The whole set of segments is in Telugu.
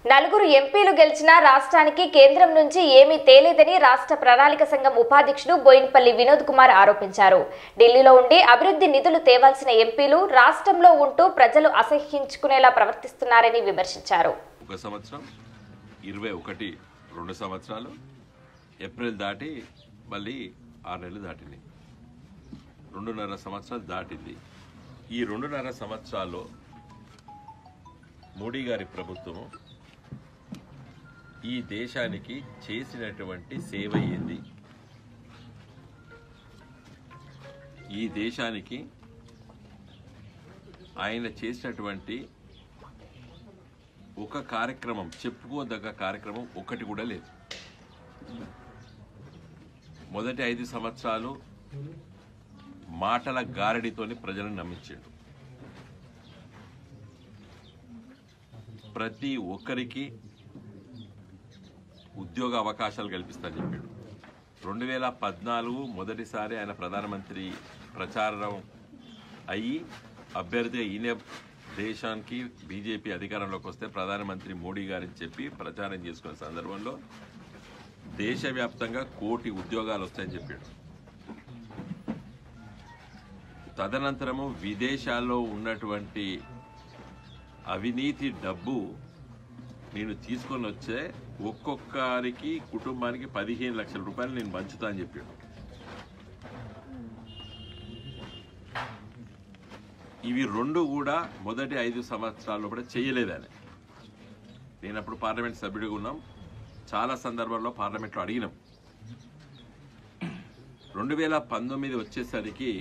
నలుగురు ఎంపీలు గెలిచినా రాష్ట్రానికి కేంద్రం నుంచి ఏమీ తేలేదని రాష్ట్ర ప్రణాళిక సంఘం ఉపాధ్యక్షుడు బోయిన్పల్లి వినోద్ కుమార్ ఆరోపించారు ఢిల్లీలో ఉండి అభివృద్ధి నిధులు తేవాల్సిన ఎంపీలు రాష్ట్రంలో ఉంటూ ప్రజలు అసహ్యించుకునేలా ప్రవర్తిస్తున్నారని విమర్శించారు ఒక సంవత్సరం ఇరవై ఒకటి రెండు సంవత్సరాలు ఏప్రిల్ దాటి మళ్ళీ ఆరు నెలలు దాటింది రెండున్నర సంవత్సరాలు దాటింది ఈ రెండున్నర సంవత్సరాల్లో మోడీ గారి ప్రభుత్వం ఈ దేశానికి చేసినటువంటి సేవ ఏంది ఈ దేశానికి ఆయన చేసినటువంటి ఒక కార్యక్రమం చెప్పుకోదగ్గ కార్యక్రమం ఒకటి కూడా లేదు మొదటి ఐదు సంవత్సరాలు మాటల గారడితోని ప్రజలను నమ్మించాడు ప్రతి ఒక్కరికి ఉద్యోగ అవకాశాలు కల్పిస్తా చెప్పాడు రెండు వేల పద్నాలుగు మొదటిసారి ఆయన ప్రధానమంత్రి ప్రచారం అయ్యి అభ్యర్థిగా ఈయన దేశానికి బీజేపీ అధికారంలోకి వస్తే ప్రధానమంత్రి మోడీ గారిని చెప్పి ప్రచారం చేసుకునే సందర్భంలో దేశవ్యాప్తంగా కోటి ఉద్యోగాలు వస్తాయని చెప్పాడు తదనంతరము విదేశాల్లో ఉన్నటువంటి అవినీతి డబ్బు నేను తీసుకొని వచ్చే ఒక్కొక్కరికి కుటుంబానికి పదిహేను లక్షల రూపాయలు నేను పంచుతా అని చెప్పాడు ఇవి రెండు కూడా మొదటి ఐదు సంవత్సరాల్లో కూడా చేయలేదని నేను అప్పుడు పార్లమెంట్ సభ్యుడిగా ఉన్నాం చాలా సందర్భాల్లో పార్లమెంట్లో అడిగినాం రెండు వేల పంతొమ్మిది వచ్చేసరికి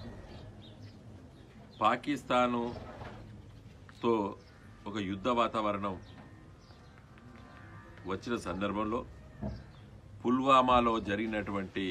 పాకిస్తానుతో ఒక యుద్ధ వాతావరణం వచ్చిన సందర్భంలో పుల్వామాలో జరిగినటువంటి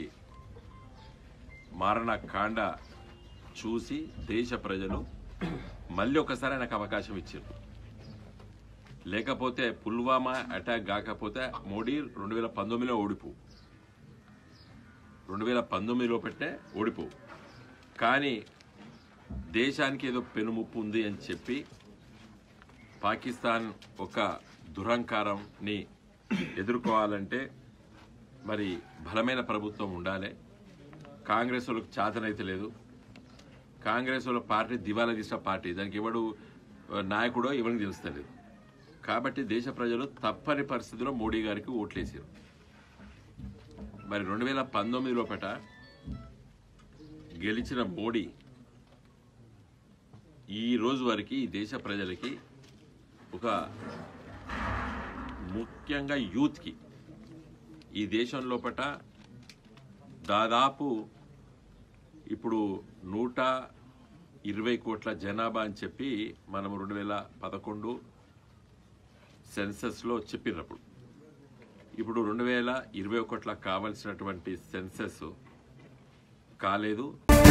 మారణకాండ చూసి దేశ ప్రజలు మళ్ళీ ఒకసారి ఆయనకు అవకాశం ఇచ్చారు లేకపోతే పుల్వామా అటాక్ కాకపోతే మోడీ రెండు వేల పంతొమ్మిదిలో ఓడిపో రెండు వేల పంతొమ్మిదిలో పెట్టే ఓడిపో కానీ దేశానికి ఏదో పెనుముప్పు ఉంది అని చెప్పి పాకిస్తాన్ ఒక దురహంకారంని ఎదుర్కోవాలంటే మరి బలమైన ప్రభుత్వం ఉండాలి కాంగ్రెస్ వాళ్ళకి చేతనైతే లేదు కాంగ్రెస్ వాళ్ళ పార్టీ దివాలా తీసిన పార్టీ దానికి ఎవడు ఆ, నాయకుడో ఎవరికి తెలుస్తలేదు కాబట్టి దేశ ప్రజలు తప్పని పరిస్థితిలో మోడీ గారికి ఓట్లేసారు మరి రెండు వేల పంతొమ్మిదిలో పట గెలిచిన మోడీ ఈ రోజు వరకు ఈ దేశ ప్రజలకి ఒక ముఖ్యంగా యూత్కి ఈ దేశం లోపట దాదాపు ఇప్పుడు నూట ఇరవై కోట్ల జనాభా అని చెప్పి మనం రెండు వేల పదకొండు సెన్సస్లో చెప్పినప్పుడు ఇప్పుడు రెండు వేల ఇరవై ఒకటిలో కావలసినటువంటి సెన్సస్ కాలేదు